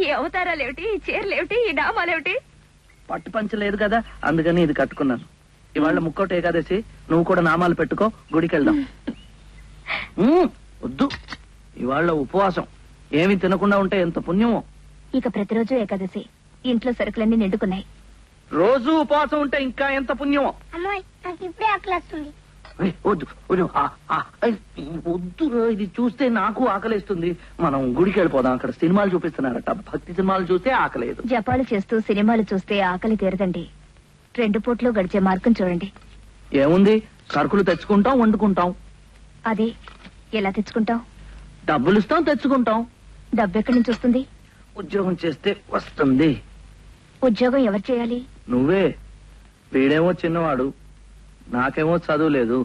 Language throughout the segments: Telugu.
ఈ అవతారాలేమిటి ఈ చీరలేమిటి ఈ డామాలేమిటి పట్టు పంచ లేదు కదా అందుకని ఇది కట్టుకున్నాను ఇవాళ ముక్కోటి ఏకాదశి నువ్వు కూడా నామాలు పెట్టుకో గుడికి వెళ్దాం ఉమ్, వద్దు ఇవాళ ఉపవాసం ఏమి తినకుండా ఉంటే ఎంత పుణ్యమో ఇక ప్రతిరోజు ఏకాదశి ఇంట్లో సరుకులన్నీ నిండుకున్నాయి రోజు ఉపవాసం ఉంటే ఇంకా ఎంత పుణ్యమో అమ్మాయి నాకు ఇప్పుడే ఆకలి వస్తుంది ఏయ్, వద్దు వద్దు ఆ, ఆ, ఏయ్, వద్దు రా, ఇది చూస్తే నాకు ఆకలిస్తుంది మనం గుడికి వెళ్ళిపోదాం అక్కడ సినిమాలు చూపిస్తున్నారట భక్తి సినిమాలు చూస్తే ఆకలేదు జపాలు చేస్తూ సినిమాలు చూస్తే ఆకలి తీరదండి రెండు పూట్లు గడిచే మార్గం చూడండి ఏముంది సరుకులు తెచ్చుకుంటాం వండుకుంటాం అదే ఎలా తెచ్చుకుంటాం డబ్బులు ఇస్తాం తెచ్చుకుంటాం డబ్బు ఎక్కడి నుంచి వస్తుంది ఉద్యోగం చేస్తే వస్తుంది ఉద్యోగం ఎవరు చేయాలి నువ్వే వీడేమో చిన్నవాడు నాకేమో చదువు లేదు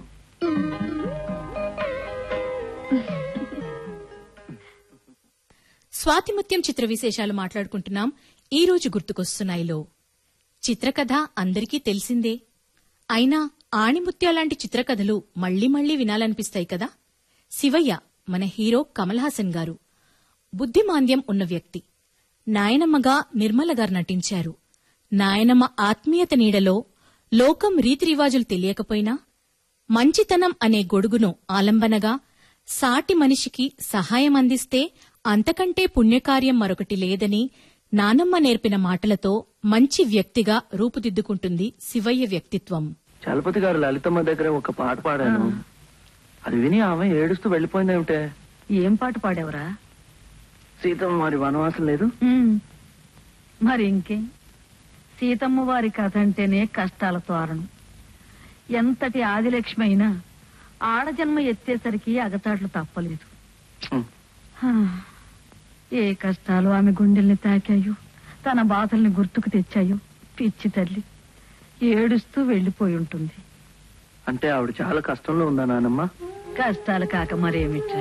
స్వాతిముత్యం చిత్ర విశేషాలు మాట్లాడుకుంటున్నాం ఈ రోజు గుర్తుకొస్తున్నాయిలో చిత్రకథ అందరికీ తెలిసిందే అయినా ఆణిముత్యాలాంటి చిత్రకథలు మళ్లీ మళ్లీ వినాలనిపిస్తాయి కదా శివయ్య మన హీరో కమల్ హాసన్ గారు బుద్ధిమాంద్యం ఉన్న వ్యక్తి నాయనమ్మగా నిర్మల గారు నటించారు నాయనమ్మ ఆత్మీయత నీడలో లోకం రీతిరివాజులు తెలియకపోయినా మంచితనం అనే గొడుగును ఆలంబనగా సాటి మనిషికి సహాయం అందిస్తే అంతకంటే పుణ్యకార్యం మరొకటి లేదని నానమ్మ నేర్పిన మాటలతో మంచి వ్యక్తిగా రూపుదిద్దుకుంటుంది శివయ్య వ్యక్తిత్వం చలపతి గారు లలితమ్మ దగ్గర ఒక పాట పాడాను అది విని ఆమె ఏడుస్తూ వెళ్ళిపోయిందేమిటే ఏం పాట పాడావురా సీతమ్మ మరి వనవాసం లేదు ఉమ్. మరి ఇంకేం సీతమ్మ వారి కథ అంటేనే కష్టాల తోరణం ఎంతటి ఆదిలక్ష్మి అయినా ఆడజన్మ ఎత్తేసరికి అగచాట్లు తప్పలేదు హ్మ్. హా. ఏ కష్టాలు ఆమె గుండెల్ని తాకాయో తన బాధల్ని గుర్తుకు తెచ్చాయో పిచ్చి తల్లి ఏడుస్తూ వెళ్లిపోయి ఉంటుంది అంటే ఆవిడ చాలా కష్టంలో ఉందా నానమ్మ కష్టాలు కాక మరేమిట్రా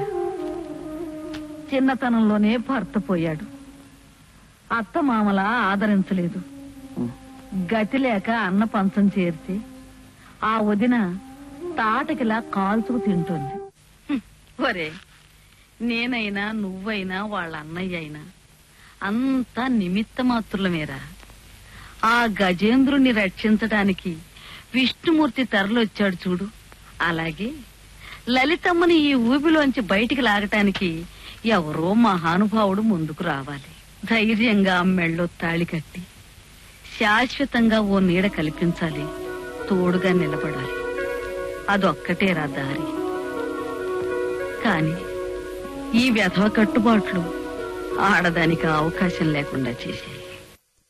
చిన్నతనంలోనే భర్త పోయాడు అత్త మామల ఆదరించలేదు హ్మ్. గతి లేక అన్న పంచం చేరితే ఆ వదిన తాటకిలా కాల్చుకు తింటుంది హ్మ్. ఒరే నేనైనా నువ్వైనా వాళ్ళ అన్నయ్య అయినా అంతా నిమిత్త మాత్రులమేరా ఆ గజేంద్రుని రక్షించడానికి విష్ణుమూర్తి తరలొచ్చాడు చూడు అలాగే లలితమ్మని ఈ ఊబిలోంచి బయటికి లాగటానికి ఎవరో మహానుభావుడు ముందుకు రావాలి ధైర్యంగా మెళ్ళో తాళి కట్టి శాశ్వతంగా ఓ నీడ కల్పించాలి తోడుగా నిలబడాలి అదొక్కటేరా దారి కాని ఈ వ్యధవ కట్టుబాట్లు ఆడదానికి అవకాశం లేకుండా చేశాయి